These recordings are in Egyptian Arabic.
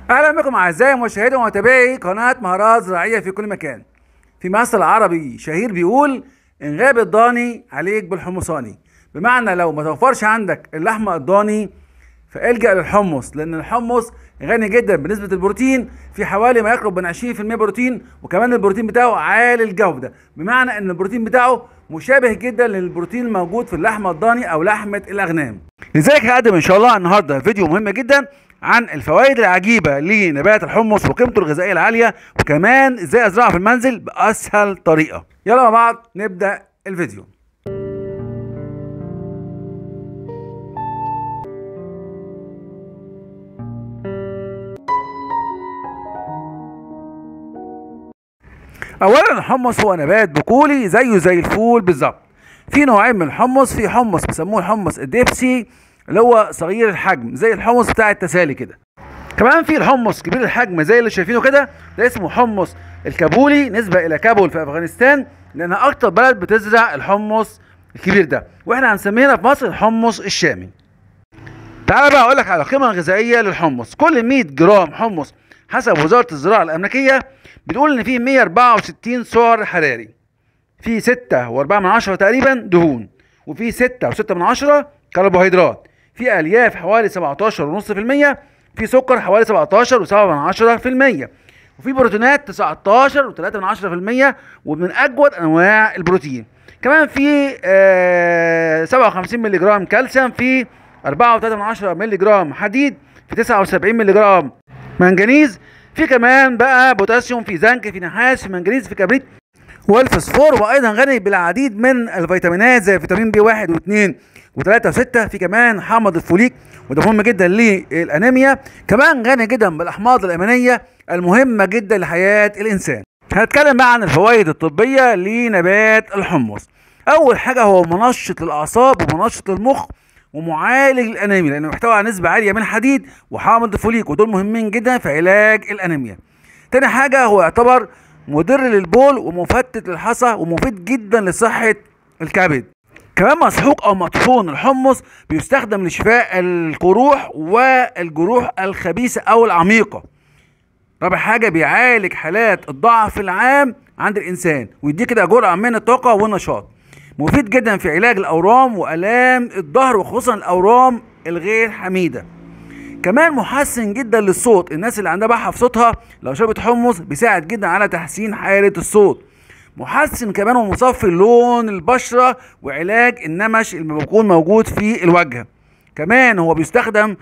اهلا بكم اعزائي مشاهدي ومتابعي قناه مهارات زراعيه في كل مكان في مثل عربي شهير بيقول ان غاب الضاني عليك بالحمصاني بمعنى لو ما توفرش عندك اللحمه الضاني فالجا للحمص لان الحمص غني جدا بنسبه البروتين في حوالي ما يقرب من 20% بروتين وكمان البروتين بتاعه عالي الجوده بمعنى ان البروتين بتاعه مشابه جدا للبروتين الموجود في اللحمه الضاني او لحمه الاغنام لذلك هقدم ان شاء الله النهارده فيديو مهم جدا عن الفوائد العجيبه لنبات الحمص وقيمته الغذائيه العاليه وكمان ازاي ازرعه في المنزل باسهل طريقه يلا مع بعض نبدا الفيديو اولا الحمص هو نبات بقولي زيه زي الفول بالظبط في نوعين من الحمص في حمص بيسموه الحمص الدبسي اللي هو صغير الحجم زي الحمص بتاع التسالي كده كمان في الحمص كبير الحجم زي اللي شايفينه كده ده اسمه حمص الكابولي نسبة إلى كابول في أفغانستان لأنها أكتر بلد بتزرع الحمص الكبير ده وإحنا هنسميه هنا في مصر الحمص الشامي تعال بقى أقول لك على القيمة الغذائية للحمص كل 100 جرام حمص حسب وزارة الزراعة الأمريكية بتقول إن فيه 164 سعر حراري في 6 و4 من عشرة تقريبا دهون وفي 6 و6 من عشرة كربوهيدرات في الياف حوالي 17.5% في سكر حوالي 17 و7 من عشرة في المية وفي بروتينات 19 و3 من عشرة في المية ومن اجود انواع البروتين كمان في آه 57 مللي جرام كالسيوم في 4.3 من عشرة مللي جرام حديد في 79 مللي جرام منجنيز في كمان بقى بوتاسيوم في زنك في نحاس في منجنيز في كبريت والفوسفور وايضا غني بالعديد من الفيتامينات زي فيتامين بي 1 و2 و3 و6 في كمان حامض الفوليك وده مهم جدا للانيميا كمان غني جدا بالاحماض الامينيه المهمه جدا لحياه الانسان هنتكلم بقى عن الفوائد الطبيه لنبات الحمص اول حاجه هو منشط للاعصاب ومنشط للمخ ومعالج الانيميا لانه محتوى على نسبه عاليه من الحديد وحامض الفوليك ودول مهمين جدا في علاج الانيميا تاني حاجه هو يعتبر مضر للبول ومفتت للحصى ومفيد جدا لصحه الكبد كمان مسحوق او مطحون الحمص بيستخدم لشفاء القروح والجروح الخبيثه او العميقه رابع حاجه بيعالج حالات الضعف العام عند الانسان ويديك كده جرعه من الطاقه والنشاط مفيد جدا في علاج الاورام والام الظهر وخصوصا الاورام الغير حميده كمان محسن جدا للصوت الناس اللي عندها بحه في صوتها لو شربت حمص بيساعد جدا على تحسين حاله الصوت محسن كمان ومصفي لون البشره وعلاج النمش اللي بيكون موجود في الوجه كمان هو بيستخدم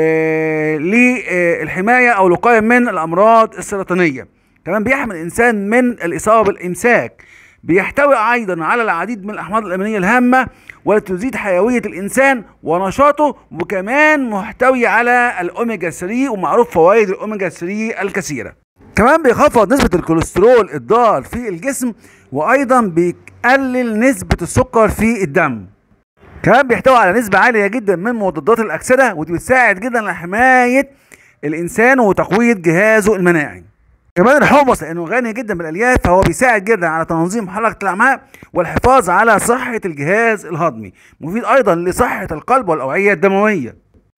آه للحمايه او الوقايه من الامراض السرطانيه كمان بيحمي الانسان من الاصابه بالامساك بيحتوي ايضا على العديد من الاحماض الامينيه الهامه والتي تزيد حيويه الانسان ونشاطه وكمان محتوي على الاوميجا 3 ومعروف فوائد الاوميجا 3 الكثيره كمان بيخفض نسبه الكوليسترول الضار في الجسم وايضا بيقلل نسبه السكر في الدم كمان بيحتوي على نسبه عاليه جدا من مضادات الاكسده ودي بتساعد جدا على حمايه الانسان وتقويه جهازه المناعي كمان الحمص لانه غني جدا بالالياف فهو بيساعد جدا على تنظيم حركه الامعاء والحفاظ على صحه الجهاز الهضمي مفيد ايضا لصحه القلب والاوعيه الدمويه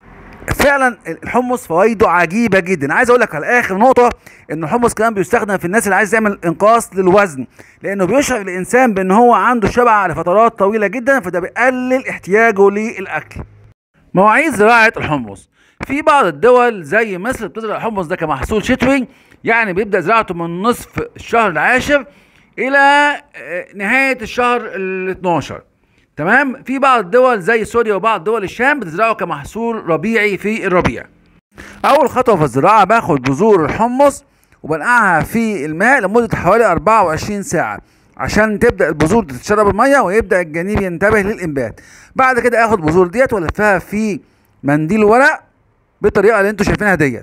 فعلا الحمص فوائده عجيبه جدا عايز اقول لك على اخر نقطه ان الحمص كمان بيستخدم في الناس اللي عايز يعمل انقاص للوزن لانه بيشعر الانسان بان هو عنده شبع لفترات طويله جدا فده بيقلل احتياجه للاكل مواعيد زراعه الحمص في بعض الدول زي مصر بتزرع الحمص ده كمحصول شتوي يعني بيبدا زراعته من نصف الشهر العاشر الى نهايه الشهر ال 12 تمام في بعض الدول زي سوريا وبعض دول الشام بتزرعه كمحصول ربيعي في الربيع اول خطوه في الزراعه باخد بذور الحمص وبنقعها في الماء لمده حوالي 24 ساعه عشان تبدا البذور تتشرب الميه ويبدا الجنين ينتبه للانبات بعد كده اخد بذور ديت والفها في منديل ورق بالطريقه اللي انتوا شايفينها ديت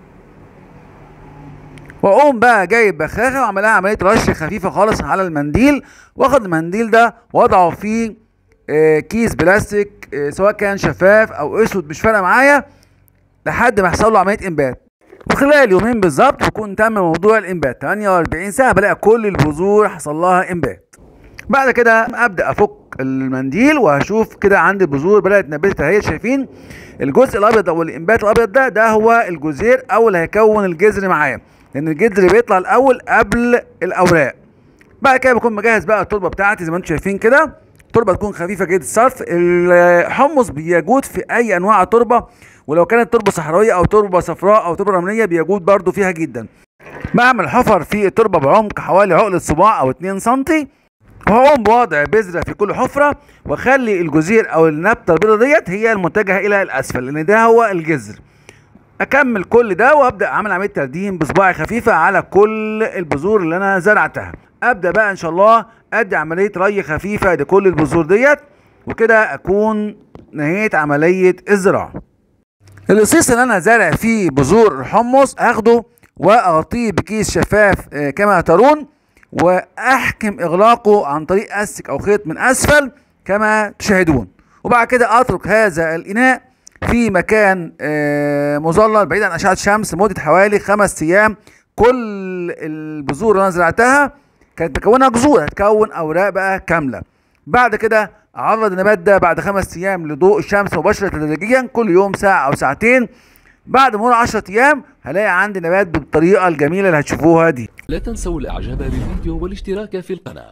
واقوم بقى جايب بخاخه واعملها عمليه رش خفيفه خالص على المنديل واخد المنديل ده واضعه في آه كيس بلاستيك آه سواء كان شفاف او اسود مش فارقه معايا لحد ما يحصل له عمليه انبات وخلال يومين بالظبط بكون تم موضوع الانبات 48 ساعه بلاقي كل البذور حصل لها انبات بعد كده ابدا افك المنديل وهشوف كده عندي البذور بدات نبتت اهي شايفين الجزء الابيض او الانبات الابيض ده ده هو الجزير او اللي هيكون الجذر معايا لان الجذر بيطلع الاول قبل الاوراق بعد كده بكون مجهز بقى التربه بتاعتي زي ما انتم شايفين كده التربه تكون خفيفه جدا الصرف الحمص بيجود في اي انواع تربه ولو كانت تربه صحراويه او تربه صفراء او تربه رمليه بيجود برضو فيها جدا بعمل حفر في التربه بعمق حوالي عقله صباع او 2 سم وهقوم بوضع بذره في كل حفره واخلي الجزير او النبته البيضاء ديت هي المتجهه الى الاسفل لان ده هو الجذر اكمل كل ده وابدا اعمل عمليه ترديم بصباعي خفيفه على كل البذور اللي انا زرعتها ابدا بقى ان شاء الله ادي عمليه ري خفيفه لكل البذور ديت وكده اكون نهيت عمليه الزراعه القصيص اللي انا زارع فيه بذور الحمص اخده واغطيه بكيس شفاف كما ترون واحكم اغلاقه عن طريق اسك او خيط من اسفل كما تشاهدون وبعد كده اترك هذا الاناء في مكان مظلل بعيد عن اشعه الشمس لمده حوالي خمس ايام كل البذور اللي انا زرعتها كانت مكونها جذور هتكون اوراق بقى كامله بعد كده اعرض النبات ده بعد خمس ايام لضوء الشمس مباشره تدريجيا كل يوم ساعه او ساعتين بعد مرور 10 ايام هلاقي عندي نبات بالطريقه الجميله اللي هتشوفوها دي لا تنسوا الاعجاب بالفيديو والاشتراك في القناه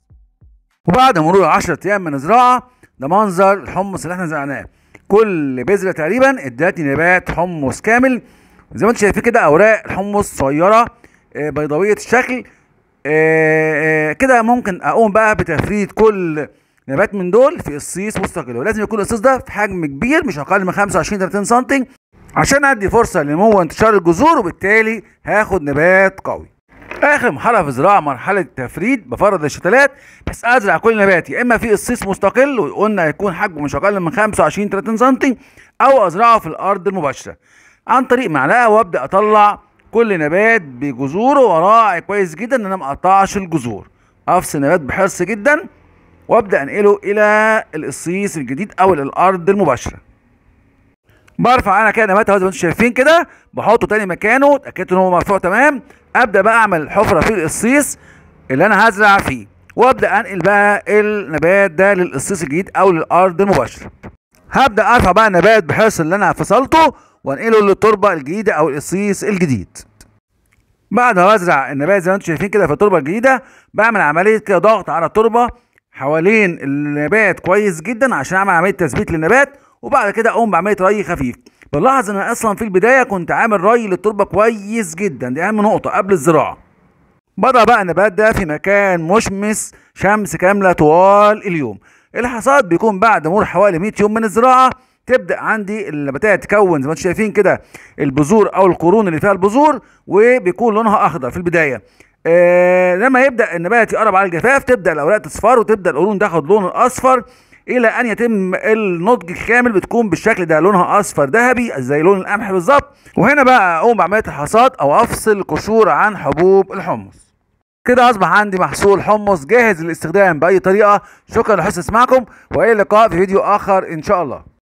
وبعد مرور 10 ايام من الزراعه ده منظر الحمص اللي احنا زرعناه كل بذره تقريبا ادتني نبات حمص كامل زي ما انتم شايفين كده اوراق الحمص صغيره بيضاويه الشكل كده ممكن اقوم بقى بتفريد كل نبات من دول في قصيص مستقل ولازم يكون القصيص ده في حجم كبير مش اقل من 25 30 سم عشان ادي فرصه لنمو انتشار الجذور وبالتالي هاخد نبات قوي اخر مرحله في الزراعه مرحله التفريد بفرد الشتلات بس ازرع كل نبات يا اما في قصيص مستقل وقلنا هيكون حجمه مش اقل من 25 30 سم او ازرعه في الارض المباشره عن طريق معلقه وابدا اطلع كل نبات بجذوره وراعي كويس جدا ان انا ما اقطعش الجذور افصل النبات بحرص جدا وابدا انقله الى القصيص الجديد او الارض المباشره برفع انا كده نبات اهو زي ما انتم شايفين كده بحطه تاني مكانه اتاكدت ان هو مرفوع تمام ابدا بقى اعمل حفره في القصيص اللي انا هزرع فيه وابدا انقل بقى النبات ده للقصيص الجديد او للارض المباشره هبدا ارفع بقى النبات بحرص اللي انا فصلته وانقله للتربه الجديده او القصيص الجديد بعد ما بزرع النبات زي ما انتم شايفين كده في التربه الجديده بعمل عمليه كده ضغط على التربه حوالين النبات كويس جدا عشان اعمل عمليه تثبيت للنبات وبعد كده اقوم بعمليه ري خفيف بنلاحظ ان انا اصلا في البدايه كنت عامل ري للتربه كويس جدا دي اهم نقطه قبل الزراعه بضع بقى النبات ده في مكان مشمس شمس كامله طوال اليوم الحصاد بيكون بعد مرور حوالي 100 يوم من الزراعه تبدا عندي النباتات تكون زي ما انتم شايفين كده البذور او القرون اللي فيها البذور وبيكون لونها اخضر في البدايه آه لما يبدا النبات يقرب على الجفاف تبدا الاوراق تصفر وتبدا القرون تاخد لون الاصفر الى ان يتم النضج الكامل بتكون بالشكل ده لونها اصفر ذهبي زي لون القمح بالظبط وهنا بقى اقوم بعمليه الحصاد او افصل القشور عن حبوب الحمص كده اصبح عندي محصول حمص جاهز للاستخدام باي طريقه شكرا لحسن اسماعكم والى اللقاء في فيديو اخر ان شاء الله